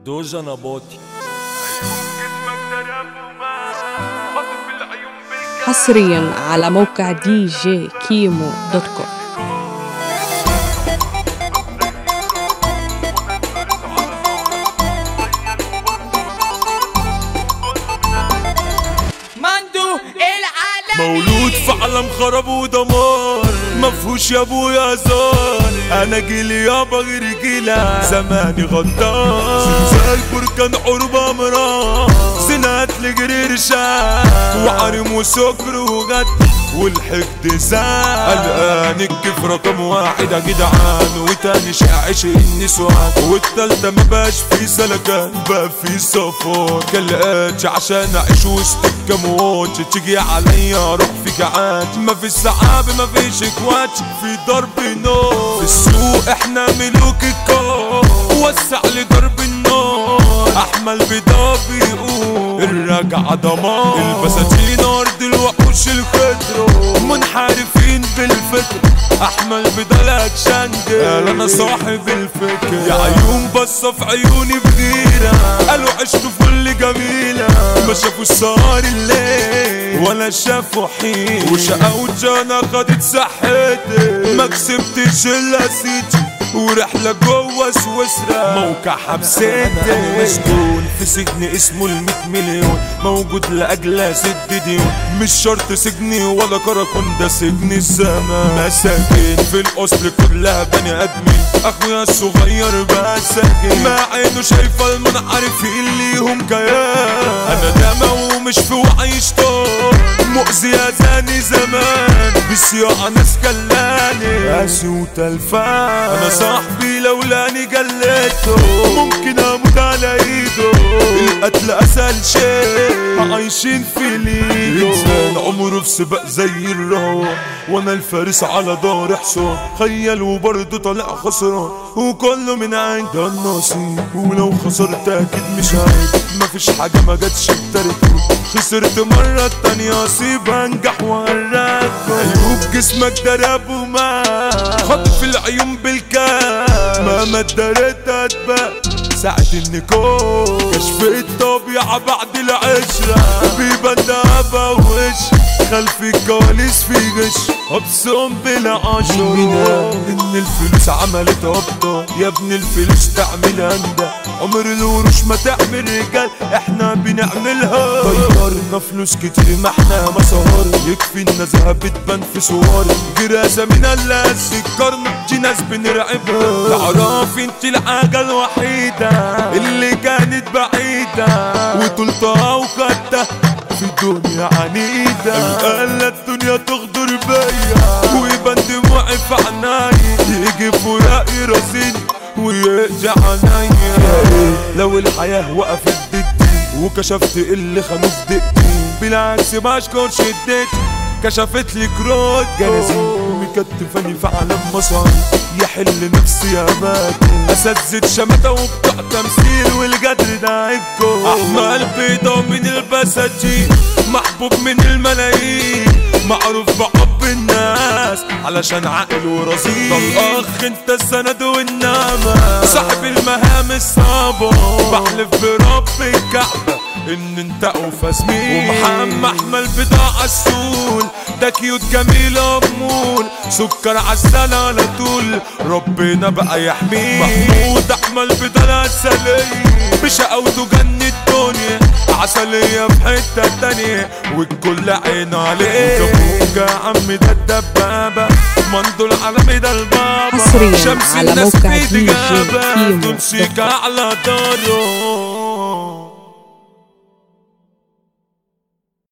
دوجا نباطي حصريا على موقع دي جي كيمو دوت كوم مندو العالم مولود في عالم خراب ودمار مفهوش يا ابويا زار انا جيلي يابا غير جيلا زماني غدار زلزال بركان عربة مرار زنات لجرير شاب وعرم وسكر وغد والحقد زاد قلقان الكيف رقم واحد يا جدعان وتاني شاعش النسوان والتالتة ما بقاش في سلكان بقى في صفار كلقاتش عشان اعيش وسط الكامواتش تيجي عليا اروح في جعان ما في السحاب ما فيش كواتش في ضرب نار في السوق احنا ملوك الكار وسع لي ضرب النار احمل بضا بيقول الرجعة دمار البساتين ارض الوحوش الخضرة منحرفين بالفكر احمل بدلك شنجر قال انا صاحب الفكر يا عيون بصة في عيوني بغيرة قالوا عشت فل جميلة ما شافوا السهر الليل ولا شافوا حين وشقاوة انا خدت صحتي ما كسبتش الا سيتي ورحلة جوه سويسرا موقع حبستي مسجون في سجن اسمه الميت مليون موجود لأجل سد ديون مش شرط سجني ولا كراكون ده سجن الزمان مساكين في الأصل كلها بني آدمين أخويا الصغير بقى ساكن مع عينه شايفة المنعرفين ليهم كيان أنا دمى ومش في وعي شطار مؤذي يا زاني زمان بصياعة ناس كلاني قاسي وتلفان انا صاحبي لولاني جليته ممكن اموت على ايده القتل اسهل شيء عايشين في ليدو انسان عمره في سباق زي الرهوة وانا الفارس على دار حصان خيل وبرضه طالع خسران وكله من عين ده النصيب ولو خسرت اكيد مش عيب مفيش حاجة ما جاتش بترتيب خسرت مرة التانية اصيب انجح وهرجع عيوب جسمك درب وما خط في العيون بالكام مهما اتدريت هتبان ساعة النكون كشف الطبيعة بعد العشرة بيبان دهبة ووش خلف الكواليس في غش ابصم بلا عشرة ان الفلوس عملت هبطة يا ابن الفلوس تعمل هندة عمر القروش ما تعمل رجال احنا بنعملها طيرنا فلوس كتير ما احنا مسار يكفي النزهة بتبان في صور جراسة من اللي سكرنا دي ناس بنرعبها تعرف انت الحاجة الوحيدة اللي كانت بعيدة وطولتها وخدتها في دنيا عنيدة قال الدنيا تغدر بيا ويبان دموعي في عناي يجي فراقي راسيني ويرجع عنايا لو الحياة وقفت ضدي وكشفت اللي خانوا في دقتي بالعكس ما اشكرش اديتي كشفت لي كروت جنازين مكتفاني في عالم مصاري يحل نفسي يا باكي اساتذة شماتة وبتوع تمثيل والجدر ده عيبكم احمل بيضة من البساتين محبوب من الملايين معروف بحب الناس علشان عاقل ورصيد طب اخ انت السند والنعمة صاحب المهام الصعبة بحلف برب الكعبة ان انت اوفى زميل ومحمد احمل بضاعة السول ده كيوت جميل امول سكر عسل على طول ربنا بقى يحميه محمود احمل بضاعة عسلية بشقاوته جن الدنيا عسلية في حتة تانية والكل عين عليه وكابوكا يا عم ده الدبابة مندو العالمي ده البابا حصرياً شمس على الناس موقع في دي جي إجابة كيمو تمسك على داره